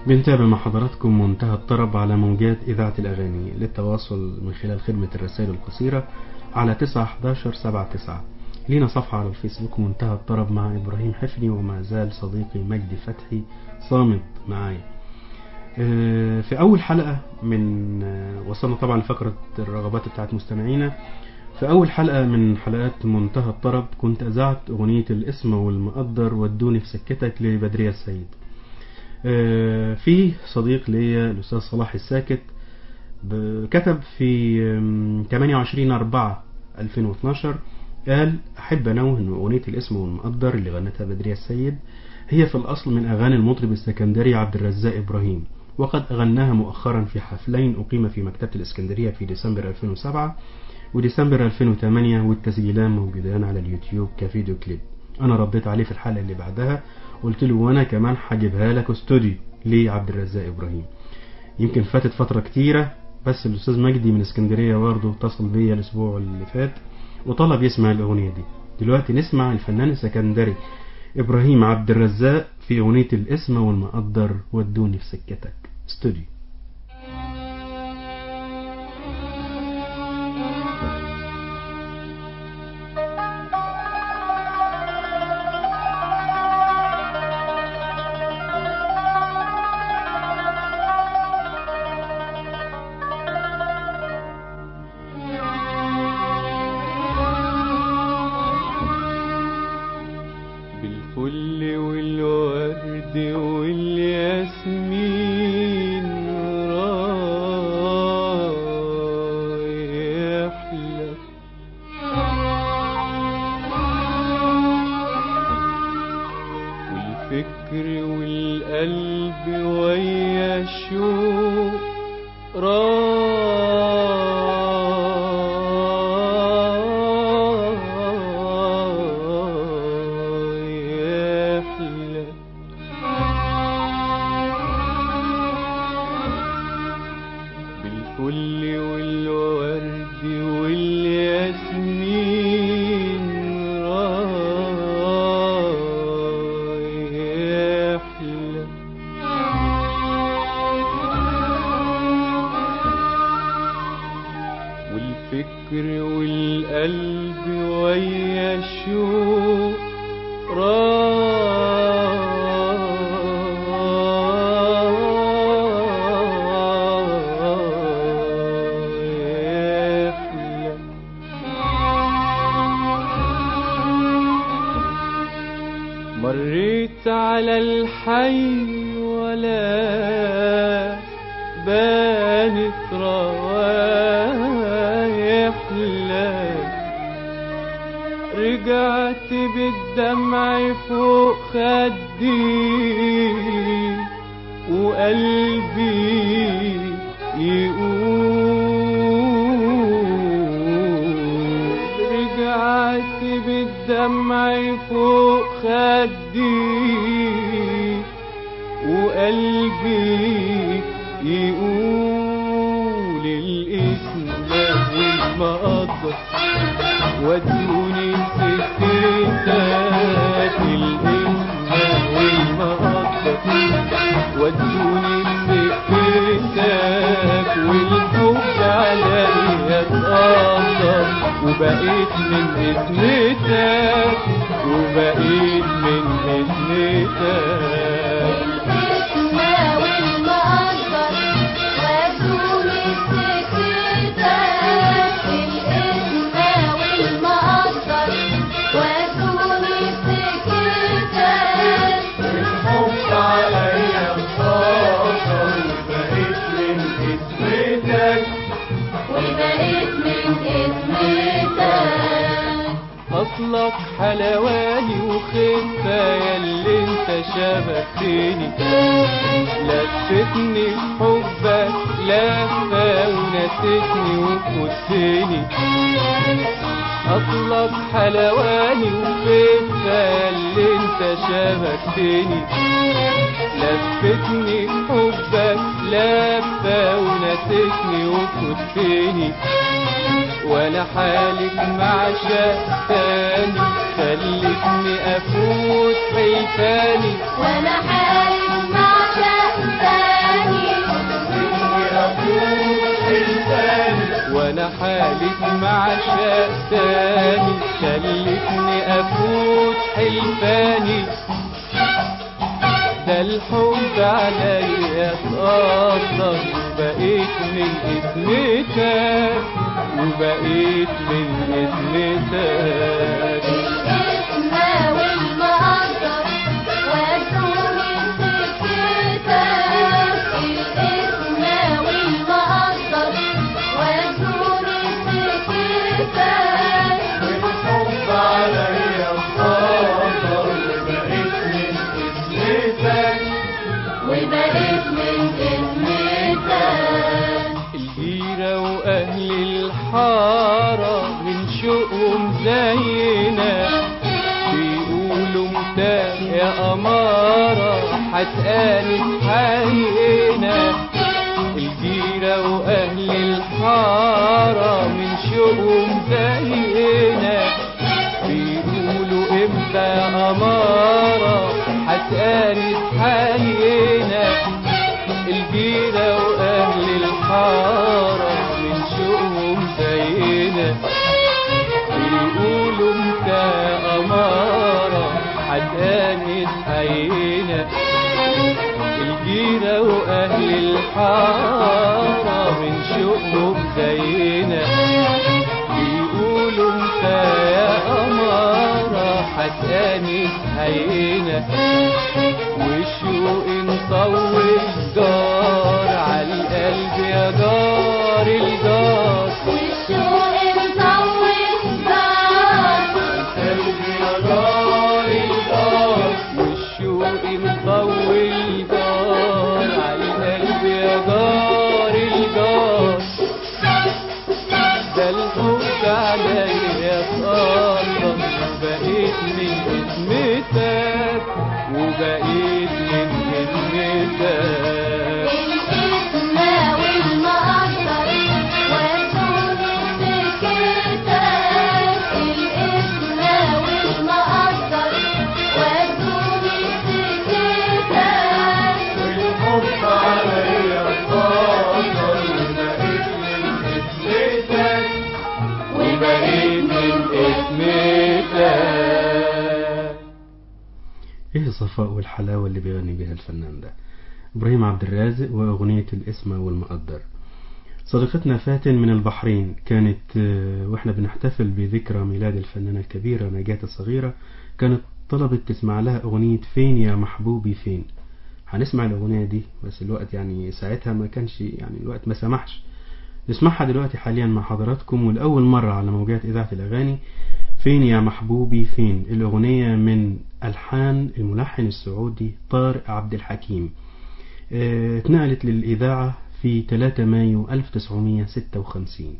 بنتابع مع حضراتكم منتهى الطرب على موجات إذاعة الأغاني للتواصل من خلال خدمة الرسائل القصيرة على 9 11 7 9 لينا صفحة على الفيسبوك منتهى الطرب مع إبراهيم حفني وما زال صديقي مجدي فتحي صامد معايا آه، في أول حلقة من آه، وصلنا طبعا لفقرة الرغبات بتاعت مستمعينا في أول حلقة من حلقات منتهى الطرب كنت أذعت أغنية الاسم والمقدر ودوني في سكتك لبدرية السيد آه، في صديق ليا الأستاذ صلاح الساكت ب- كتب في آم، 28 4 2012 قال أحب أنوه أن أغنية الاسم والمقدر اللي غنتها بدرية السيد هي في الأصل من أغاني المطرب السكندري عبد الرزاق إبراهيم وقد أغناها مؤخرا في حفلين أقيم في مكتبة الإسكندرية في ديسمبر 2007 وديسمبر 2008 والتسجيلان موجودان على اليوتيوب كفيديو كليب أنا رديت عليه في الحلقة اللي بعدها قلت له وأنا كمان هجيبها لك استوديو لعبد الرزاق إبراهيم يمكن فاتت فترة كتيرة بس الأستاذ مجدي من اسكندرية برضه اتصل بيا الأسبوع اللي فات وطلب يسمع الأغنية دي دلوقتي نسمع الفنان السكندري إبراهيم عبد الرزاق في أغنية الاسم والمقدر ودوني في سكتك استوديو بالفل والورد والياسمين رايح لك والفكر والقلب ويا الشوق رايح لك بالفل والورد والياسمين رايح لك والفكر والقلب ويا الشوق رايح لك مريت على الحي ولا بانت روايح لك رجعت بالدمع فوق خدي وقلبي يقول رجعت بالدمع فوق خدي وقلبي يقول الاسم والمقدر ودوني سكتك الاسم والمقدر ودوني سكتك والحب عليا اتأثر وبقيت من اسمتك وبقيت من اسمتك الاسم والمقدر ودوني سكتك الاسم والمقدر ودوني سكتك الحب عليا اتأثر وبقيت من اسمتك وبقيت من اسمتك اصلك حلواني وخفة ياللي انت شبكتني لفتني حبك لفة ونسيتني وخدتني اصلك حلواني وخفة ياللي انت شبكتني لفتني حبك لفة ونسيتني وخدتني وانا حالك مع شاء تاني خلتني افوت حيتاني وانا حالف مع شهداني حالك مع شاء تاني خلتني افوت حلفاني ده الحب عليا اتأثر وبقيت من اسمتك وبقيت من اسمتك الاسم والمقدر ودوني سكتك الاسم والمقدر ودوني سكتك الحب عليا اتأثر وبقيت من اسمتك وبقيت من اسمتك الجيرة وأهل الحارة من شوقهم زينا بيقولوا متى يا أمارة هتقالت حقنا الجيرة وأهل الحارة من شوقهم زينا بيقولوا امتى يا أمارة هتقالت حقنا الجيرة وأهل الحارة من شوقهم زينا بيقولوا انت أمارة حدانت حينا الجيرة وأهل الحارة من شوقهم زينا بيقولوا انت يا أمارة حدانت حينا والشوق مطول جار على القلب يا جار الجار والشوق مطول جار القلب يا جار الجار والشوق مطول جار على القلب يا جار الجار ده الحب عليا اتأثر بقيت من اسمتك وبقيت من اسمتك الاسم والمقدر ودوني سكتك الاسم والمقدر ودوني سكتك والحب عليا اتأثر وبقيت من اسمتك وبقيت من اسمتك ايه الصفاء والحلاوة اللي بيغني بيها الفنان ده ابراهيم عبد الرازق واغنية الاسم والمقدر صديقتنا فاتن من البحرين كانت آه، واحنا بنحتفل بذكرى ميلاد الفنانة الكبيرة نجاة الصغيرة كانت طلبت تسمع لها اغنية فين يا محبوبي فين هنسمع الاغنية دي بس الوقت يعني ساعتها ما كانش يعني الوقت ما سمحش نسمعها دلوقتي حاليا مع حضراتكم والأول مرة على موجات إذاعة الأغاني فين يا محبوبي فين الأغنية من ألحان الملحن السعودي طارق عبد الحكيم آه، اتنقلت للإذاعة في 3 مايو 1956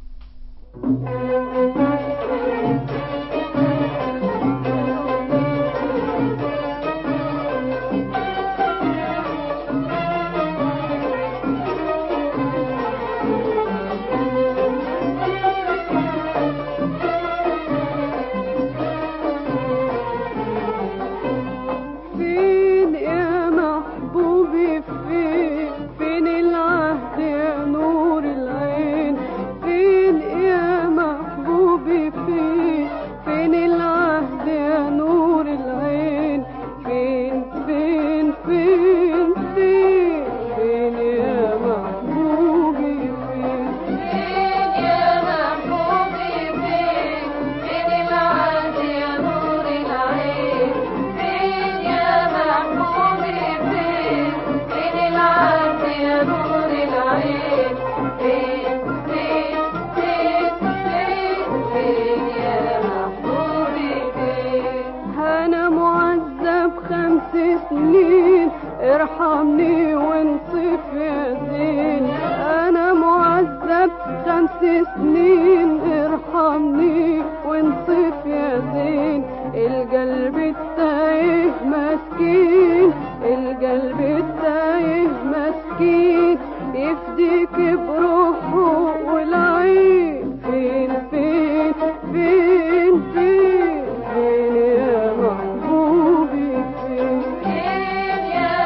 فين يا محبوبي فين فين العهد يا نور العين فين يا محبوبي فين فين العهد يا نور العين فين فين فين فين فين يا محبوبي فين فين يا محبوبي فين فين العهد يا نور العين فين يا محبوبي فين فين العهد يا نور العين فين فين فين فين فين يا محبوبي فين أنا معذب خمس سنين ارحمني وانصف يا زين أنا معذب خمس سنين ارحمني وانصف يا زين القلب التايه مسكين القلب التايه مسكين يفديك بروحه والعين فين فين فين فين فين يا محبوبي فين فين يا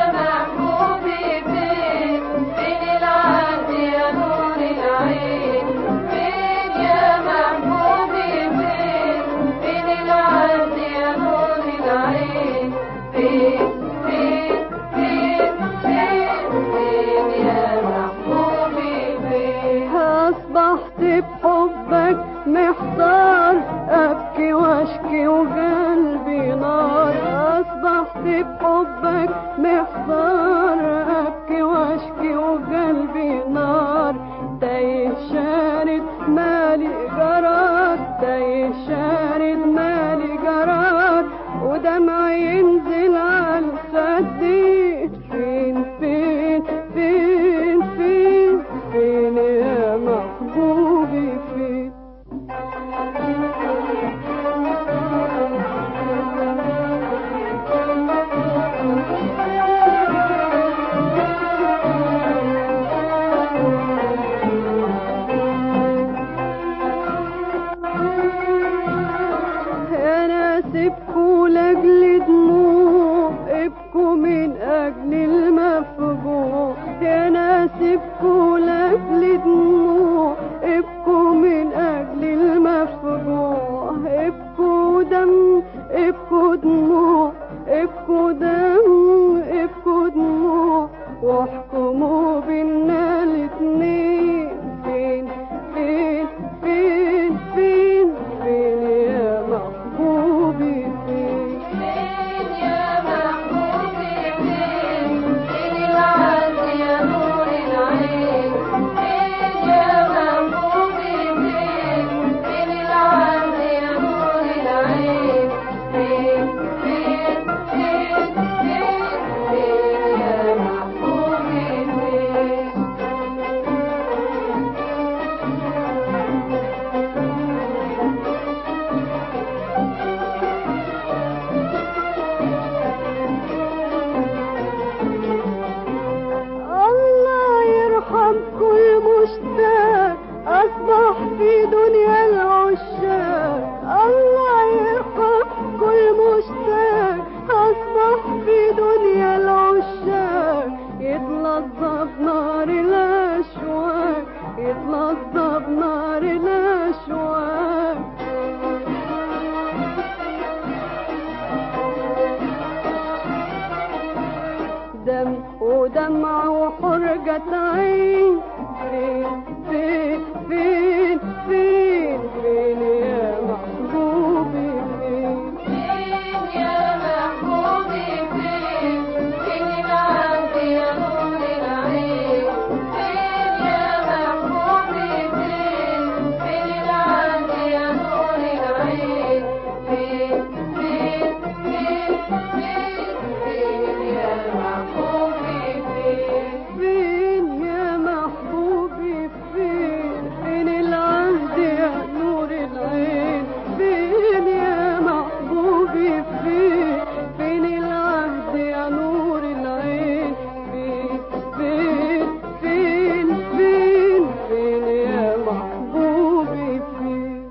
محبوبي فين فين العهد يا نور العين فين ابكوا لاجل دموع ابكوا من اجل المفجوع يا ناس ابكوا لاجل دموع ابكوا من اجل المفجوع ابكوا دم ابكوا دموع ابكوا دم ابكوا دموع واحكموا بينا الاتنين فين فين فين فين فين يا محبوبي فين فين يا محبوبي فين فين العز يا نور العين فين يا محبوبي فين فين العز يا نور العين فين فين فين فين فين يا محبوبي فين الله يرحم كل مشتاق أصبح في دنيا العشاق الله يرحم كل مشتاق أصبح في دنيا العشاق يتلظى بنار الأشواق يتلظى بنار الأشواق دم ودمع وحرقة عين فين فين فين فين فين يا محبوبي فين فين يا محبوبي فين فين العز يا نور العين فين يا محبوبي فين فين العز يا نور العين فين فين فين فين فين يا محبوبي فين فين يا محبوبي فين فين العهد يا نور العين فين يا محبوبي فين فين العهد يا نور العين فين فين فين فين فين يا محبوبي فين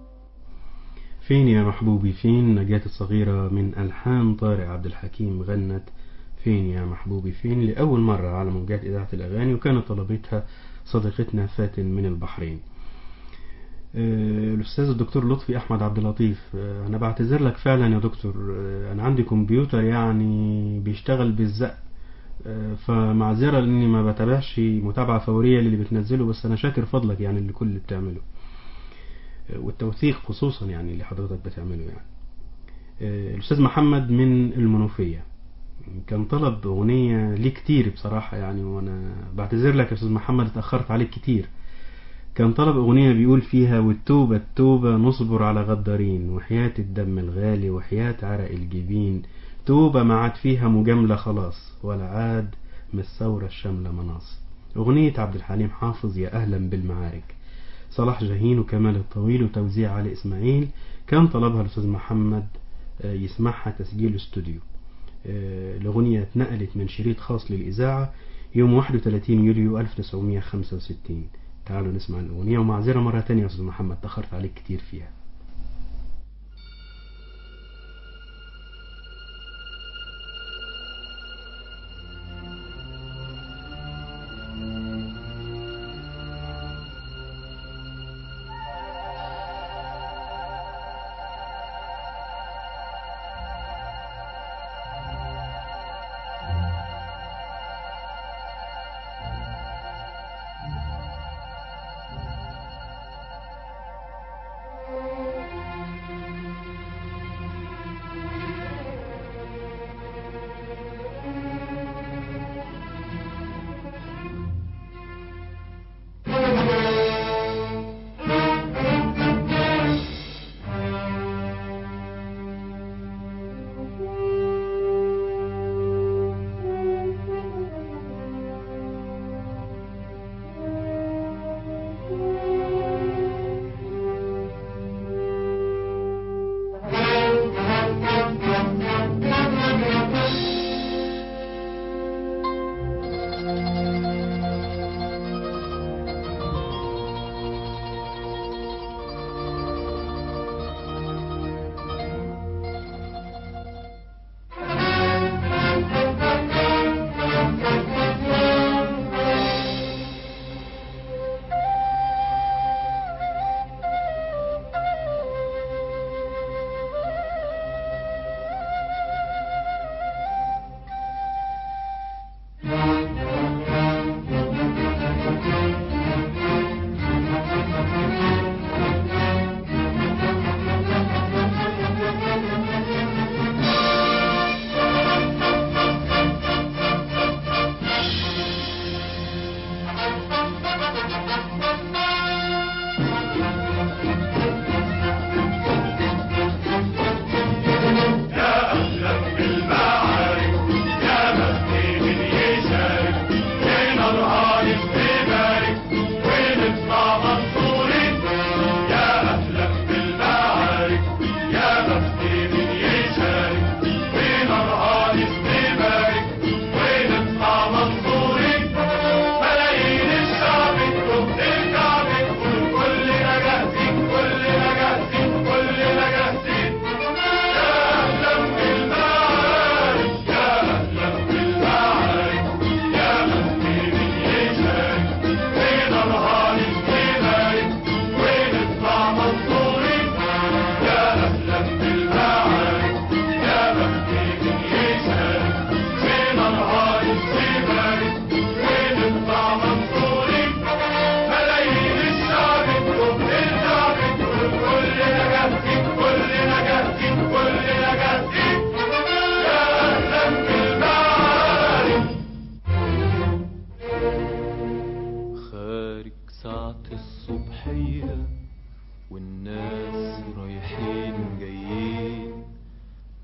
فين يا محبوبي فين نجاة الصغيرة من ألحان طارق عبد الحكيم غنت فين يا محبوبي فين لأول مرة على موجات إذاعة الأغاني وكانت طلبتها صديقتنا فاتن من البحرين آه، الأستاذ الدكتور لطفي أحمد عبد اللطيف آه، أنا بعتذر لك فعلا يا دكتور آه، أنا عندي كمبيوتر يعني بيشتغل بالزق آه، فمعذرة لأني ما بتابعش متابعة فورية للي بتنزله بس أنا شاكر فضلك يعني لكل اللي بتعمله والتوثيق خصوصا يعني اللي حضرتك بتعمله يعني آه، الأستاذ محمد من المنوفية كان طلب أغنية ليه كتير بصراحة يعني وأنا بعتذر لك يا أستاذ محمد اتأخرت عليك كتير كان طلب أغنية بيقول فيها والتوبة التوبة نصبر على غدارين وحياة الدم الغالي وحياة عرق الجبين توبة ما عاد فيها مجاملة خلاص ولا عاد من الثورة الشاملة مناص أغنية عبد الحليم حافظ يا أهلا بالمعارك صلاح جاهين وكمال الطويل وتوزيع علي إسماعيل كان طلبها الأستاذ محمد آه، يسمعها تسجيل استوديو آه، الأغنية اتنقلت من شريط خاص للإذاعة يوم 31 يوليو 1965 تعالوا نسمع الأغنية ومعذرة مرة تانية يا أستاذ محمد تأخرت عليك كتير فيها فين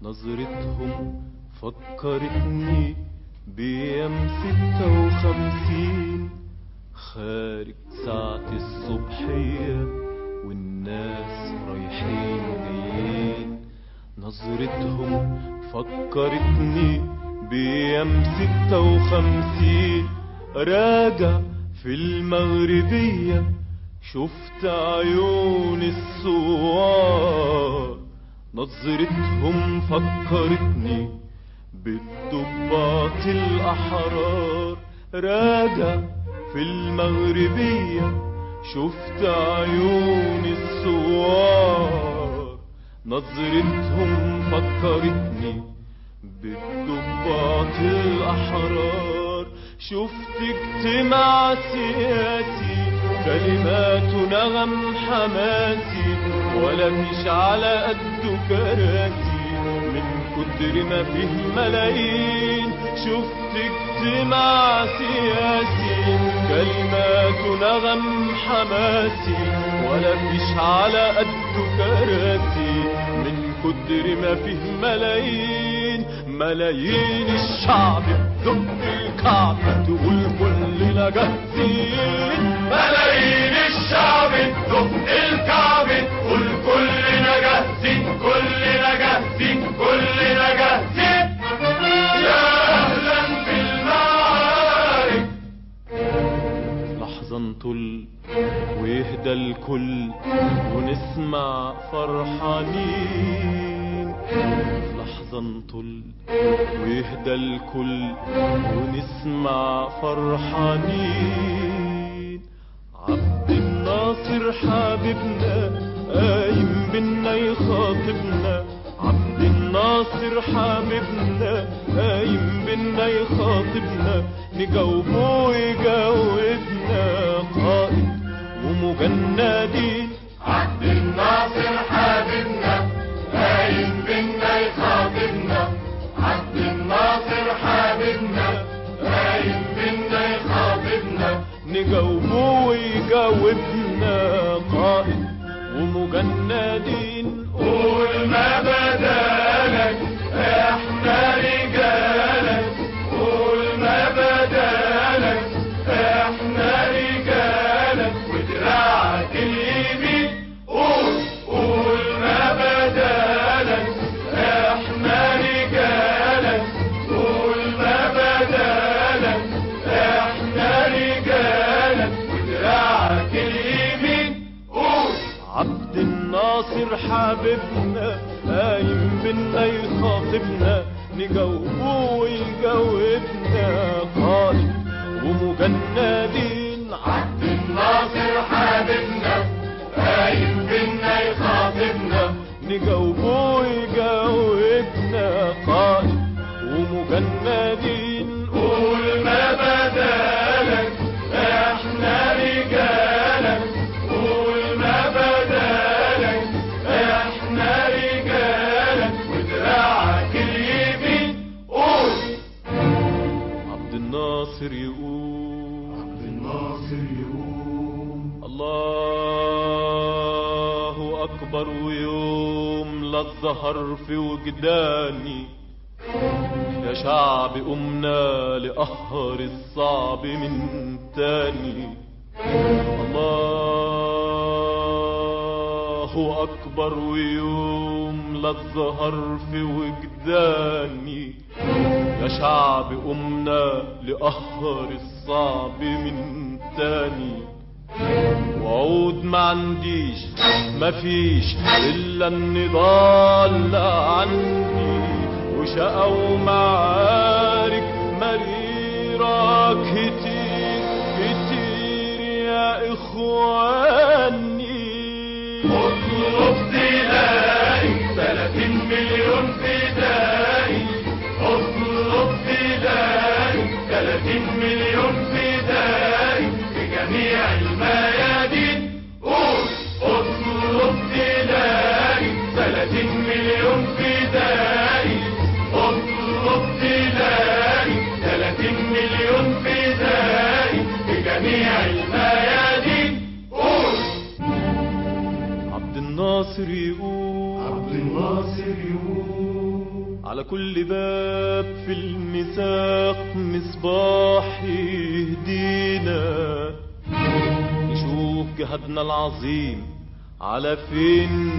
نظرتهم فكرتني بأيام ستة وخمسين خارج ساعة الصبحية والناس رايحين جايين نظرتهم فكرتني بأيام ستة وخمسين راجع في المغربية شفت عيون الثوار نظرتهم فكرتني بالضباط الأحرار راجع في المغربية شفت عيون الثوار نظرتهم فكرتني بالضباط الأحرار شفت اجتماع سياسي كلمات نغم حماسي ولا فيش على قده كراسي من كتر ما فيه ملايين شفت اجتماع سياسي كلمات نغم حماسي ولا فيش على قده كراسي من كتر ما فيه ملايين ملايين الشعب تدق الكعب تقول كلنا جاهزين ملايين الشعب تدق الكعب تقول كلنا جاهزين كلنا جاهزين كلنا جاهزين يا اهلا بالمعارك لحظة نطل ويهدى الكل ونسمع فرحانين لحظة نطل ويهدى الكل ونسمع فرحانين عبد الناصر حبيبنا قايم بينا يخاطبنا عبد الناصر حبيبنا قايم بينا يخاطبنا نجاوبه ويجاوبنا قائد ومجندين عبد الناصر حبيبنا قايم بينا يخاطبنا عبد الناصر حبيبنا قايم بينا يخاطبنا نجاوبه ويجاوبنا قائد ومجندين قول ما بدالك احنا رجالك قول ما بدالك احنا رجالك ودراعك اليمين قول قول ما بدالك احنا رجالك قول ما بدالك احنا رجالك ودراعك اليمين قول عبد الناصر حبيبنا قايم بينا يخاطبنا نجاوبه ويجاوبنا قائد ومجندين عبد الناصر حبيبنا قايم بينا يخاطبنا نجاوبه ويجاوبنا قائد ومجندين قول ما بدالك احنا رجالك قول ما بدالك احنا رجالك ودراعك اليمين قول عبد الناصر يقول عبد الناصر يقول الله أكبر ويوم لا الظهر في وجداني يا شعب قمنا لقهر الصعب من تاني الله أكبر ويوم لا الظهر في وجداني يا شعب قمنا لقهر الصعب من تاني وعود ما عنديش مفيش الا النضال عندي وشقى ومعارك مريرة كتير كتير يا اخواني اطلب تلاقي 30 مليون فدائي اطلب تلاقي 30 مليون فدائي في جميع الميادين قول اطلب تلاقي 30 مليون فدائي اطلب تلاقي 30 مليون فدائي في جميع الميادين قول عبد الناصر يقول عبد الناصر يقول على كل باب في المساق مصباح يهدينا نشوف جهدنا العظيم على فين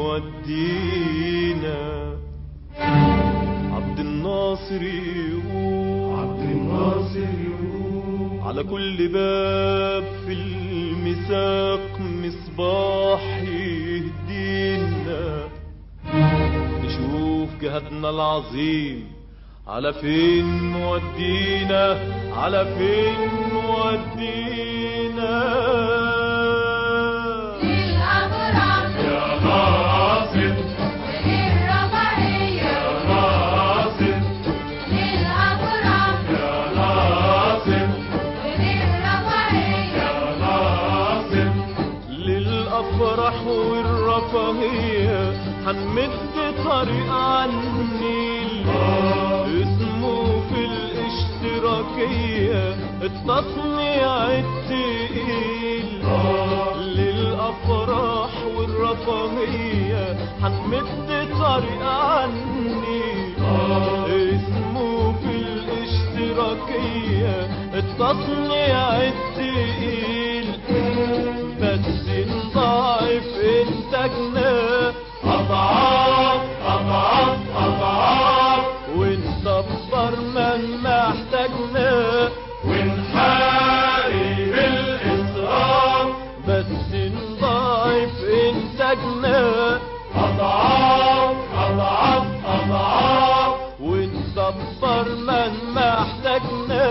مودينا عبد الناصر يقول عبد الناصر يقول على كل باب في المساق مصباح يهدينا نشوف جهدنا العظيم على فين مودينا على فين مودينا للأبرار يا ناصر وللرباعية ناصر للأبرار يا ناصر وللرباعية ناصر للأفراح والرفاهية هنمد طريق عني اسمه في الاشتراكية التصنيع التقيل للأفراح والرفاهية هنمد طريق عني اسمه في الاشتراكية التصنيع التقيل بس نضاعف انتاجنا أضعاف أضعاف أضعاف ونصبر من محتاجنا ونحارب الإسراف بس نضاعف انتاجنا أضعاف أضعاف أضعاف ونصبر من محتاجنا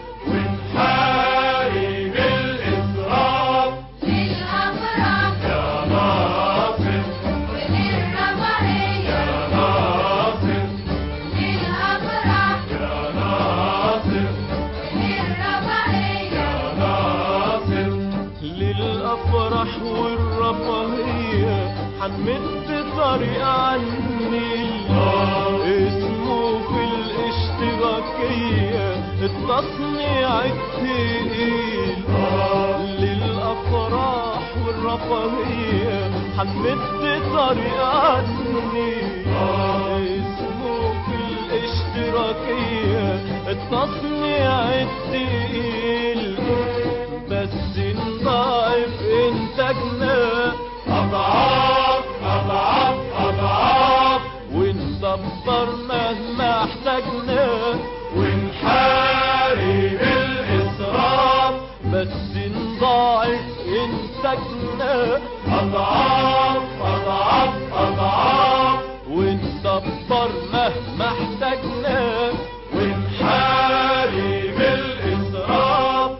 ونحارب الإسراف للأبرار يا ناصر وللرباعية ناصر للأبرار يا ناصر وللرباعية ناصر للأفراح والرفاهية هنمد طريق عني اسمه في الاشتراكية التصنيع التقيل للأفراح والرفاهية هنمد طريق عني اسمه في الاشتراكية التصنيع التقيل بس نضاعف انتاجنا أضعاف أضعاف أضعاف ونصبر مهما احتاجنا ونحارب الإسراف بس نضاعف انتاجنا أضعاف أضعاف أضعاف ونصبر مهما احتاجنا ونحارب الإسراف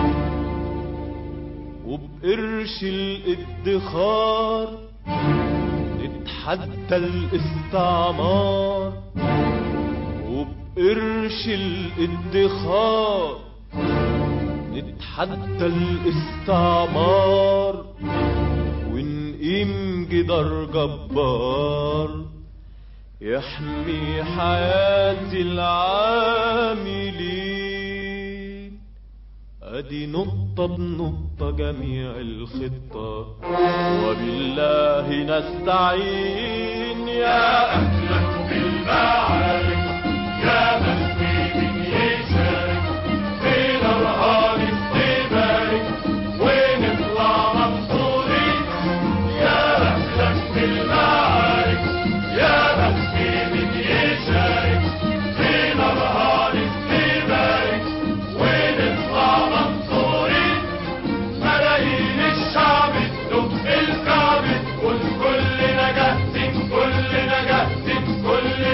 وبقرش الادخار نتحدى الاستعمار وبقرش الادخار نتحدى الاستعمار ونقيم جدار جبار يحمي حياة العاملين ادي نقطة بنقطة جميع الخطة وبالله نستعين يا أهلا بالمعارك يا من في من يشارك في نهار استبارك ونطلع منصورين يا أهلا بالمعارك يا من في من يشارك في نهار استبارك ونطلع منصورين ملايين الشعب تدق الكعب تقول كلنا جاهزين كلنا جاهزين كلنا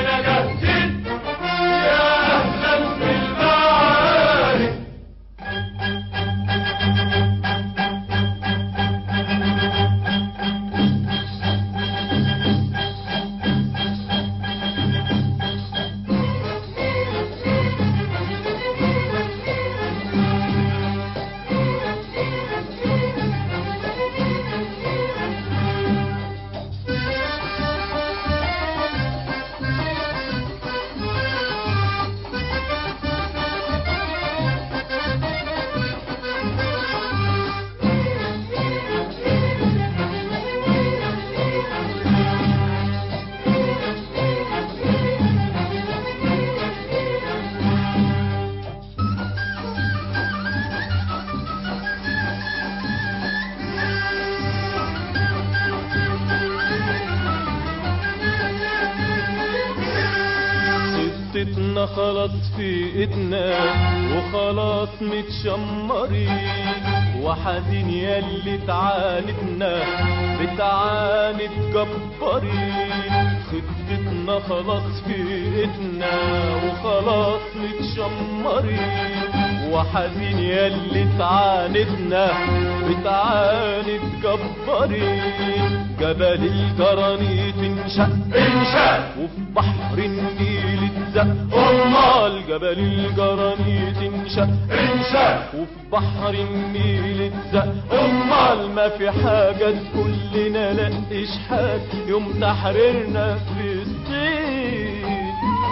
خطتنا خلاص في ايدنا وخلاص متشمرين وحزين ياللي تعاندنا بتعاند جبارين خطتنا خلاص في ايدنا وخلاص متشمرين وحزين ياللي تعاندنا بتعاند جبارين جبل الجرانيت انشق انشاء وفي بحر النيل اتزق امال جبل الجرانيت انشق انشاء وفي بحر النيل اتزق امال ما في حاجه تقول لنا لا اشحات يوم تحريرنا فلسطين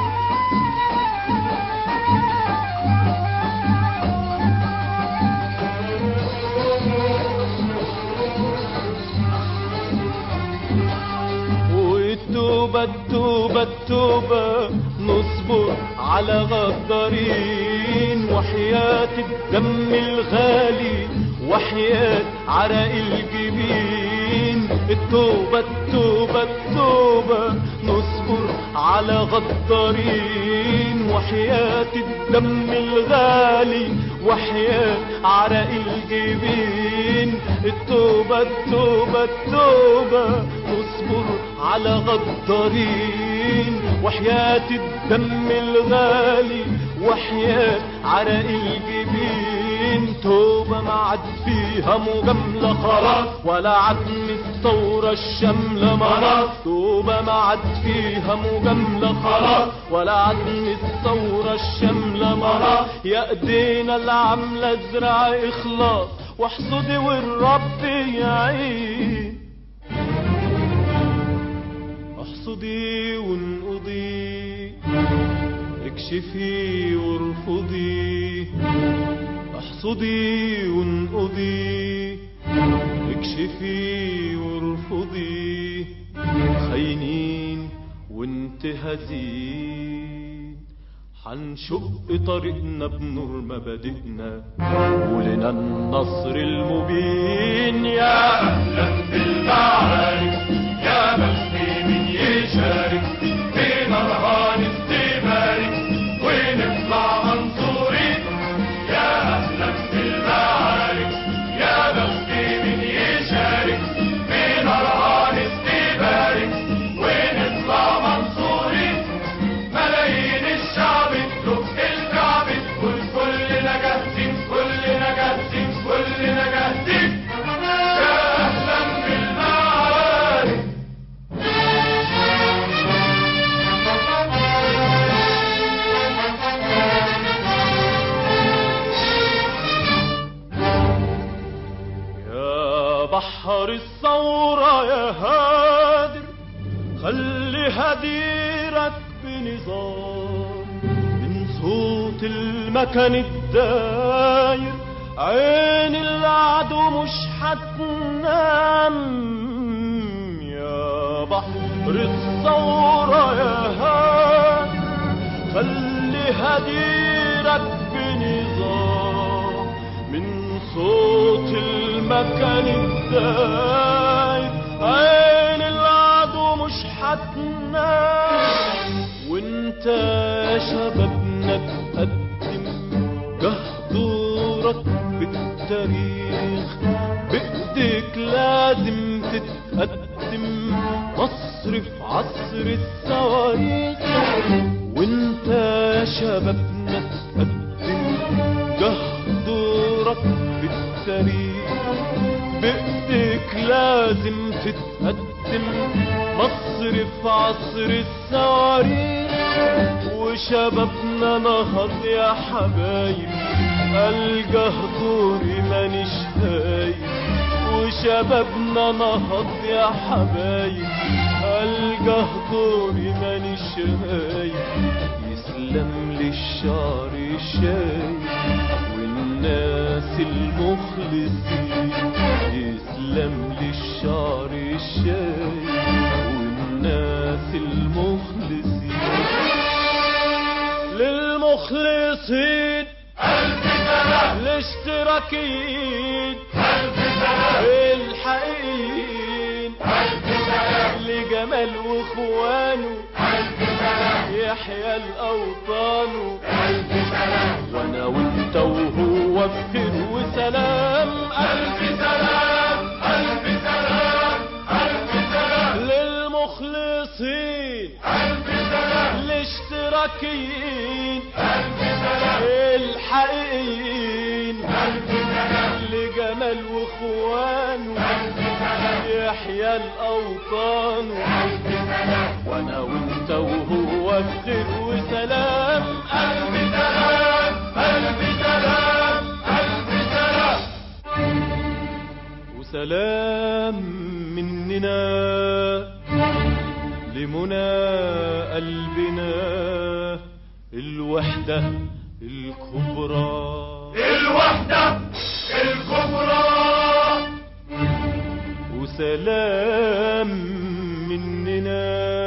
والتوبة التوبة التوبة نصبر على غدارين وحياة الدم الغالي وحياة عرق الجبين التوبة التوبة التوبة نصبر على غدارين وحياة الدم الغالي وحياة عرق الجبين التوبة التوبة التوبة نصبر على غدارين وحياة الدم الغالي وحياة عرق الجبين توبة ما عاد فيها مجاملة خلاص ولا عدم الثورة الشاملة مرض توبة ما عاد فيها مجاملة خلاص ولا عدم الثورة الشاملة مرض يا ايدينا العاملة ازرع اخلاص واحصدي والرب يعين احصدي وانقضي اكشفي وارفضي احصدي وانقضي اكشفي وارفضي خاينين وانتهزين حنشق طريقنا بنور مبادئنا ولنا النصر المبين يا اهلا بالمعارك يا مسلم يشارك في نهران استبارك ونطلع منصورين يا اهلا بالمعارك يا مسلم يشارك في نهران استبارك ونطلع منصورين ملايين الشعب تدق الكعب تقول كلنا جاهزين كلنا جاهزين كلنا جاهزين يا اهلا بالمعارك يا بحر الثورة يا هادر خلي هديرك بنظام من صوت المكان الداير عين العدو مش هتنام يا بحر الثورة يا هادر خلي هديرك بنظام من صوت المكان الدايب عين العدو مش هتنام وانت يا شبابنا تقدم جهدورك بالتاريخ بايديك لازم تتقدم مصر في عصر الصواريخ وانت يا شبابنا تقدم جهدورك بالتاريخ بايديك لازم تتقدم مصر في عصر الصواريخ وشبابنا نهض يا حبايب الجهدوري مانيش هايب وشبابنا نهض يا حبايب الجهدوري مانيش هايب يسلم للشعر الشايب والناس المخلصين يسلم للشعر الشايب والناس المخلصين للمخلصين ألف سلام الاشتراكيين ألف سلام الحقيقيين ألف سلام لجمال واخوانه ألف سلام يا يحيى الأوطان وانا وانت وهو بخير وسلام ألف سلام ألف سلام ألف سلام للمخلصين ألف سلام الاشتراكيين ألف سلام الحقيقيين ألف سلام لجمال واخوانه ألف سلام يحيى الأوطان ألف سلام وانا وانت وهو بخير وسلام ألف سلام ألف سلام ألف سلام وسلام مننا لمنى قلبنا الوحدة الكبرى الوحدة الكبرى وسلام مننا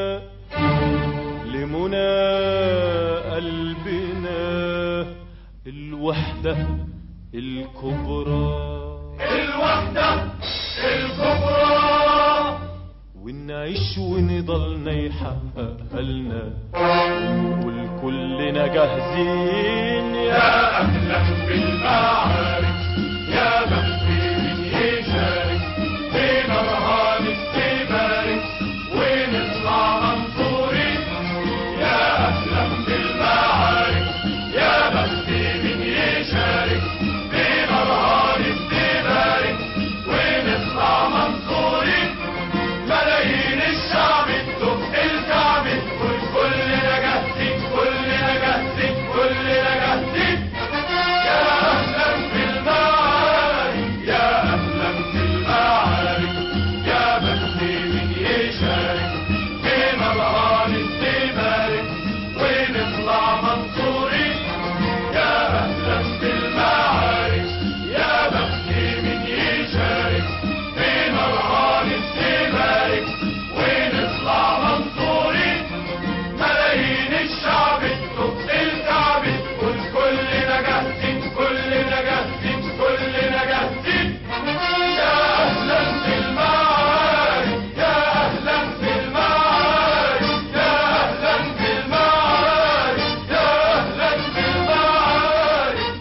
لمنى قلبنا الوحدة الكبرى الوحدة الكبرى ونعيش ونضلنا يحققها لنا ونقول كلنا جاهزين يا يا أهلا بالمعارك يا بختي من يشارك في نرهان استبارك ونطلع منصورين يا أهلا بالمعارك يا بختي من يشارك في نرهان استبارك ونطلع منصورين ملايين الشعب الدق الكعب كل كلنا جاهزين كلنا جاهزين كلنا جاهزين يا أهلا بالمعارك يا أهلا بالمعارك يا بختي من يشارك في نرهان استبارك ونطلع منصورين يا أهلا بالمعارك يا بختي من يشارك في نرهان استبارك ونطلع منصورين ملايين الشعب الدق الكعب كل كلنا جاهزين كلنا جاهزين كلنا جاهزين يا أهلا بالمعارك يا أهلا بالمعارك يا أهلا بالمعارك يا أهلا بالمعارك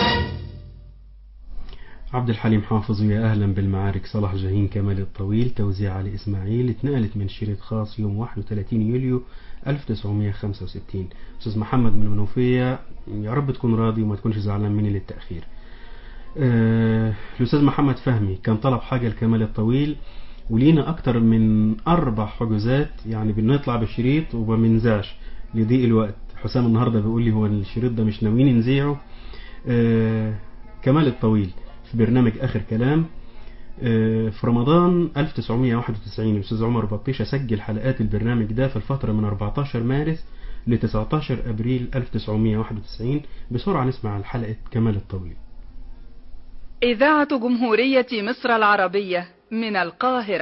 عبد الحليم حافظ ويا أهلا بالمعارك صلاح جاهين كمال الطويل توزيع علي إسماعيل اتنقلت من شريط خاص يوم 31 يوليو 1965 أستاذ محمد من المنوفية يا رب تكون راضي وما تكونش زعلان مني للتأخير آه، الأستاذ محمد فهمي كان طلب حاجة لكمال الطويل ولينا أكتر من أربع حجوزات يعني بنطلع بالشريط وما بننزعش لضيق الوقت حسام النهاردة بيقول لي هو الشريط ده مش ناويين نذيعه آه، كمال الطويل في برنامج آخر كلام آه، في رمضان 1991 الأستاذ عمر بطيشة سجل حلقات البرنامج ده في الفترة من 14 مارس ل 19 أبريل 1991 بسرعة نسمع الحلقة كمال الطويل إذاعة جمهورية مصر العربية من القاهرة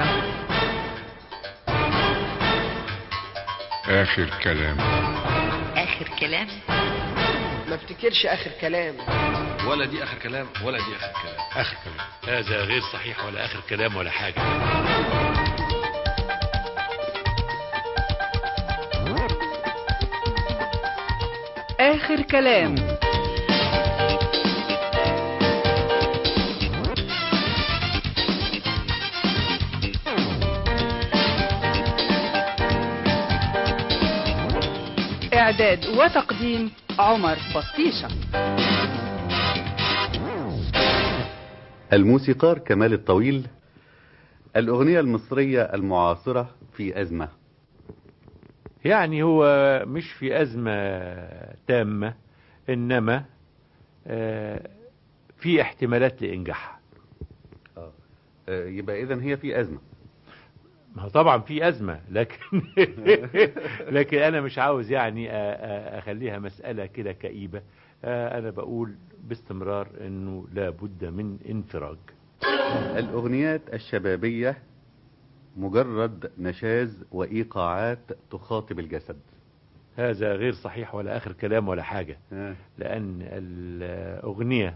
آخر كلام آخر كلام ما افتكرش اخر كلام ولا دي اخر كلام ولا دي اخر كلام آخر كلام هذا غير صحيح ولا اخر كلام ولا حاجه آخر كلام إعداد وتقديم عمر بطيشة الموسيقار كمال الطويل الأغنية المصرية المعاصرة في أزمة يعني هو مش في أزمة تامة إنما آه، في احتمالات لإنجاحها آه، يبقى إذن هي في أزمة ما هو طبعا في أزمة لكن لكن أنا مش عاوز يعني آه، آه، أخليها مسألة كده كئيبة آه، أنا بقول باستمرار إنه لابد من انفراج الأغنيات الشبابية مجرد نشاز وإيقاعات تخاطب الجسد هذا غير صحيح ولا آخر كلام ولا حاجة آه. لأن الأغنية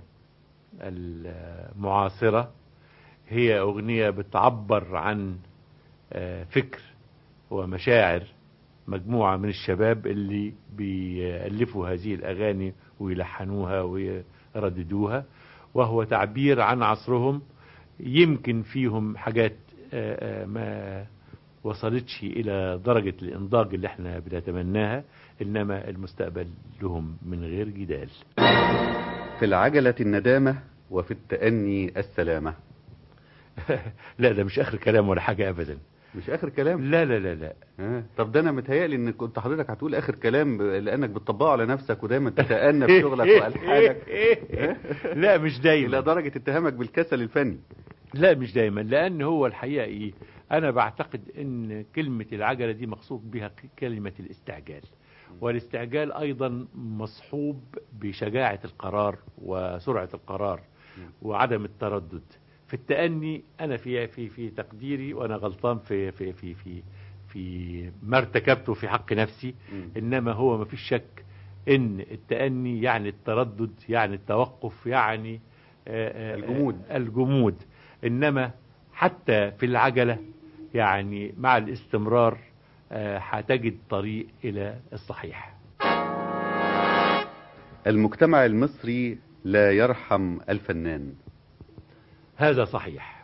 المعاصرة هي أغنية بتعبر عن آه، فكر ومشاعر مجموعة من الشباب اللي بيألفوا هذه الأغاني ويلحنوها ويرددوها وهو تعبير عن عصرهم يمكن فيهم حاجات آه، آه، ما وصلتش إلى درجة الإنضاج اللي احنا بنتمناها إنما المستقبل لهم من غير جدال في العجلة الندامة وفي التأني السلامة لا ده مش آخر كلام ولا حاجة أبدا مش آخر كلام لا لا لا لا آه. طب ده أنا متهيألي إن كنت حضرتك هتقول آخر كلام ب- لأنك بتطبقه على نفسك ودايما تتأنى في شغلك وألحانك لا مش دايما إلى درجة اتهامك بالكسل الفني لا مش دايما لان هو الحقيقه ايه انا بعتقد ان كلمه العجله دي مقصود بها ك- كلمه الاستعجال والاستعجال ايضا مصحوب بشجاعه القرار وسرعه القرار وعدم التردد في التأني انا في في في تقديري وانا غلطان في في في في في ما ارتكبته في حق نفسي انما هو ما فيش شك ان التأني يعني التردد يعني التوقف يعني آه، آه، الجمود. آه، الجمود انما حتى في العجلة يعني مع الاستمرار آه، هتجد طريق الى الصحيح المجتمع المصري لا يرحم الفنان هذا صحيح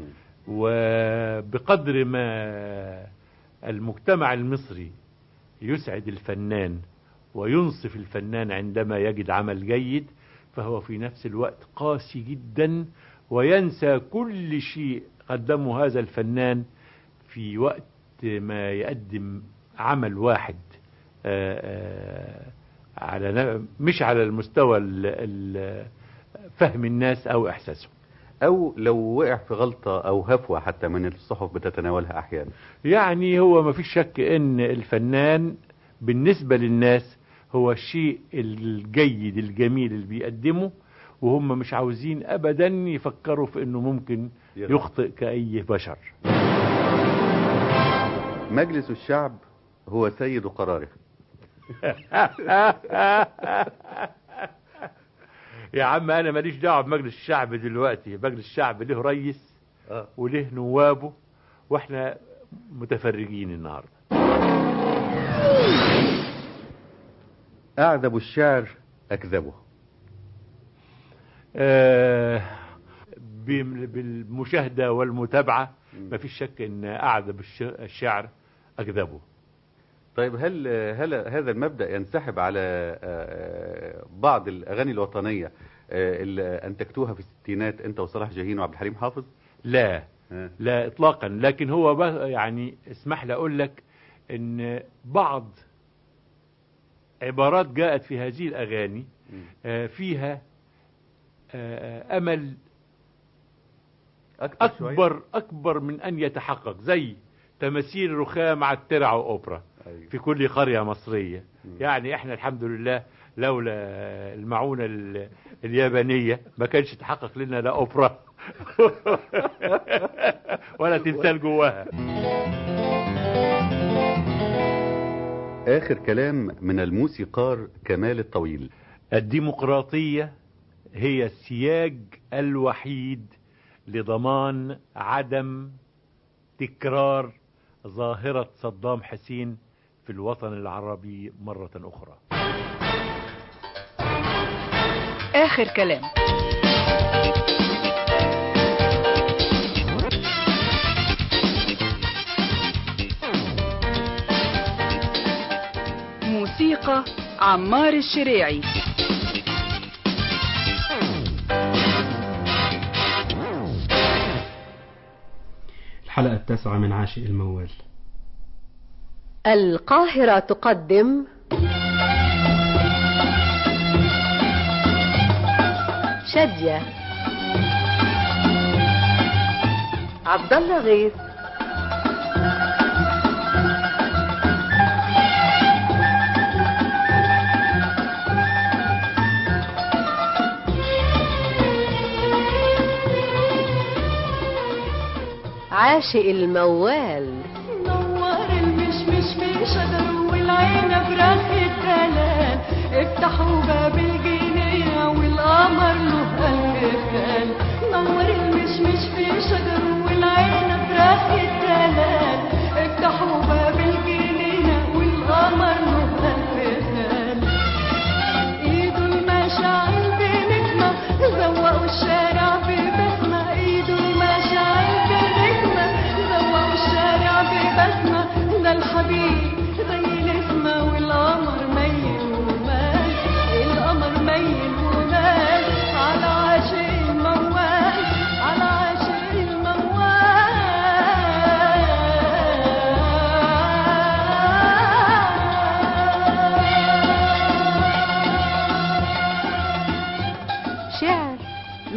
وبقدر ما المجتمع المصري يسعد الفنان وينصف الفنان عندما يجد عمل جيد فهو في نفس الوقت قاسي جدا وينسى كل شيء قدمه هذا الفنان في وقت ما يقدم عمل واحد آه، آه، على ن- مش على المستوى ال- ال- فهم الناس او احساسهم أو لو وقع في غلطة أو هفوة حتى من الصحف بتتناولها أحيانا يعني هو ما فيش شك ان الفنان بالنسبة للناس هو الشيء الجيد الجميل اللي بيقدمه وهم مش عاوزين ابدا يفكروا في انه ممكن يغلط. يخطئ كأي بشر مجلس الشعب هو سيد قراره يا عم انا ماليش دعوه بمجلس الشعب دلوقتي مجلس الشعب له رئيس آه. وله نوابه واحنا متفرجين النهارده أعذب الشعر أكذبه آه، بم- بالمشاهدة والمتابعة ما فيش شك ان اعذب الش- الشعر اكذبه طيب هل هل هذا المبدأ ينسحب على آه، بعض الأغاني الوطنية آه، اللي أنتجتوها في الستينات أنت وصلاح جاهين وعبد الحليم حافظ؟ لا آه. لا اطلاقا لكن هو بقى يعني اسمح لي اقول لك ان بعض عبارات جاءت في هذه الاغاني آه، فيها آه، امل أكتر شوية؟ اكبر اكبر من ان يتحقق زي تماثيل رخام على الترع واوبرا أيوة. في كل قرية مصرية يعني احنا الحمد لله لولا المعونة ال- اليابانية ما كانش تحقق لنا لا اوبرا ولا تمثال جواها آخر كلام من الموسيقار كمال الطويل الديمقراطية هي السياج الوحيد لضمان عدم تكرار ظاهرة صدام حسين في الوطن العربي مرة أخرى آخر كلام موسيقى عمار الشريعي الحلقة التاسعة من عاشق الموال القاهرة تقدم شادية عبد الله غيث عاشق الموال نور المشمش في شجر والعين براخ الدلال افتحوا باب الجنينة والقمر له قلب خال نور المشمش في شجر والعين براخ الدلال افتحوا باب الجنينة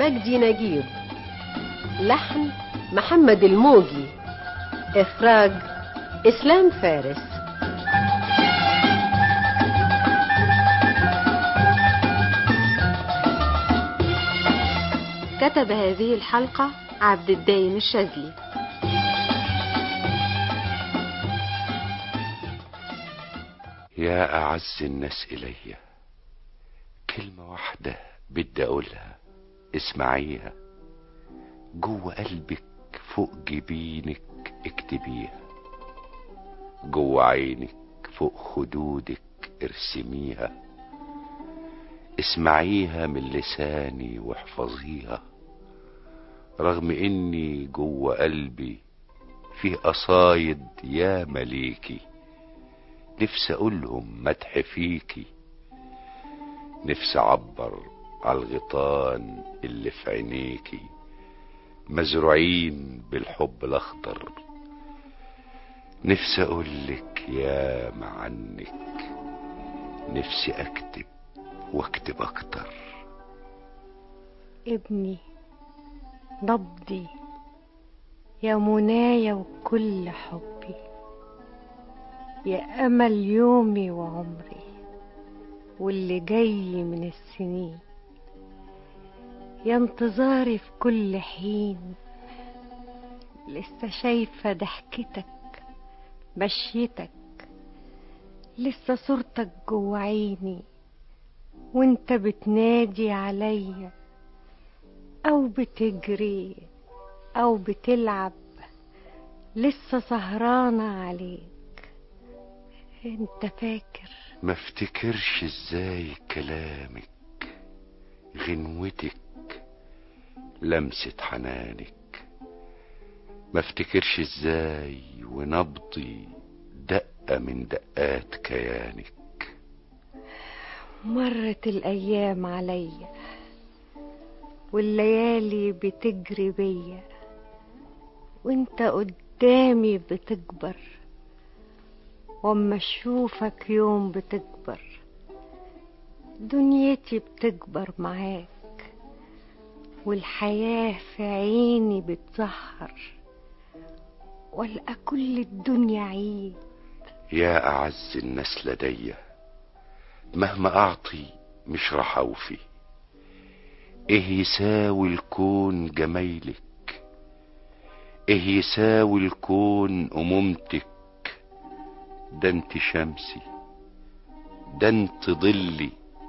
مجدي نجيب لحن محمد الموجي إخراج إسلام فارس كتب هذه الحلقة عبد الدايم الشاذلي يا أعز الناس إلي كلمة واحدة بدي أقولها اسمعيها جوه قلبك فوق جبينك اكتبيها جوه عينك فوق خدودك ارسميها اسمعيها من لساني واحفظيها رغم اني جوه قلبي فيه قصايد يا مليكي نفسي اقولهم مدح فيكي نفسي اعبر على الغيطان اللي في عينيكي مزروعين بالحب الاخضر نفسي اقولك يا معنك نفسي اكتب واكتب اكتر ابني نبضي يا منايا وكل حبي يا امل يومي وعمري واللي جاي من السنين يا انتظاري في كل حين لسه شايفة ضحكتك مشيتك لسه صورتك جوا عيني وانت بتنادي عليا او بتجري او بتلعب لسه سهرانة عليك انت فاكر ما افتكرش ازاي كلامك غنوتك لمسة حنانك ما افتكرش ازاي ونبضي دقة من دقات كيانك مرت الايام عليا والليالي بتجري بيا وانت قدامي بتكبر واما اشوفك يوم بتكبر دنيتي بتكبر معاك والحياة في عيني بتزهر والقى كل الدنيا عيد يا أعز الناس لدي مهما أعطي مش راح أوفي إيه يساوي الكون جمايلك إيه يساوي الكون أمومتك ده انت شمسي ده انت ظلي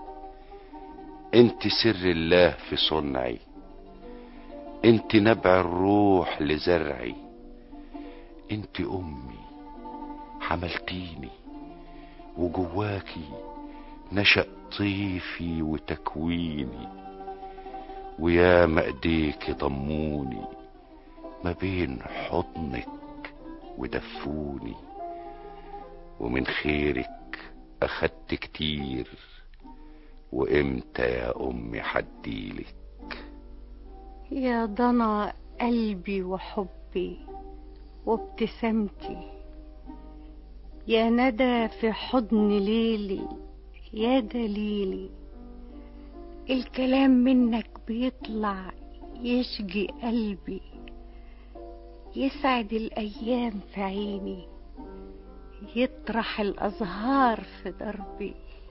انت سر الله في صنعي انت نبع الروح لزرعي انت امي حملتيني وجواكي نشأ طيفي وتكويني ويا ما ايديك ضموني ما بين حضنك ودفوني ومن خيرك اخدت كتير وامتى يا امي حديلك يا ضنا قلبي وحبي وابتسامتي يا ندى في حضن ليلي يا دليلي الكلام منك بيطلع يشجي قلبي يسعد الايام في عيني يطرح الازهار في دربي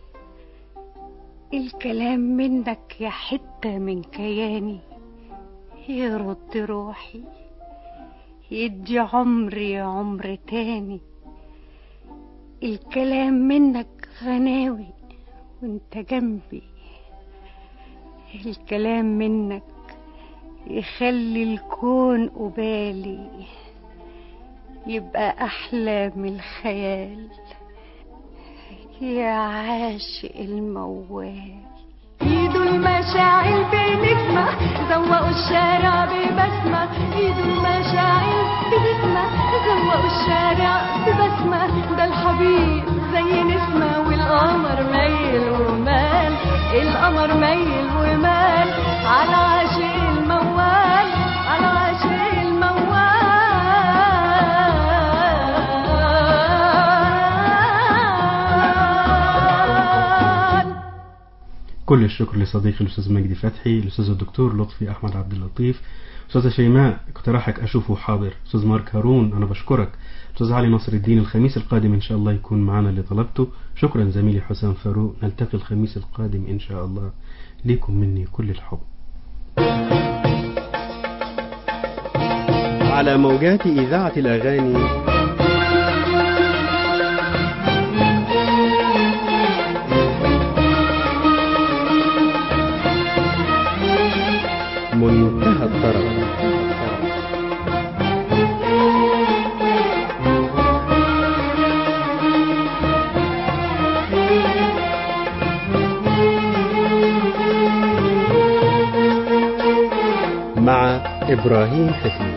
الكلام منك يا حته من كياني يرد روحي يدي عمري عمر تاني الكلام منك غناوي وانت جنبي الكلام منك يخلي الكون قبالي يبقى أحلى من الخيال يا عاشق الموال ايده المشاعل بنسمة زوقوا الشارع ببسمة ايده المشاعل بنسمة زوقوا الشارع ببسمة ده الحبيب زي نسمة والقمر ميل ومال القمر ميل ومال على عاشق الموال على عاشق الموال كل الشكر لصديقي الأستاذ مجدي فتحي الأستاذ الدكتور لطفي أحمد عبد اللطيف أستاذة شيماء اقتراحك أشوفه حاضر أستاذ مارك هارون أنا بشكرك أستاذ علي نصر الدين الخميس القادم إن شاء الله يكون معنا اللي طلبته شكرا زميلي حسام فاروق نلتقي الخميس القادم إن شاء الله ليكم مني كل الحب على موجات إذاعة الأغاني منتهى الطرب مع إبراهيم حسين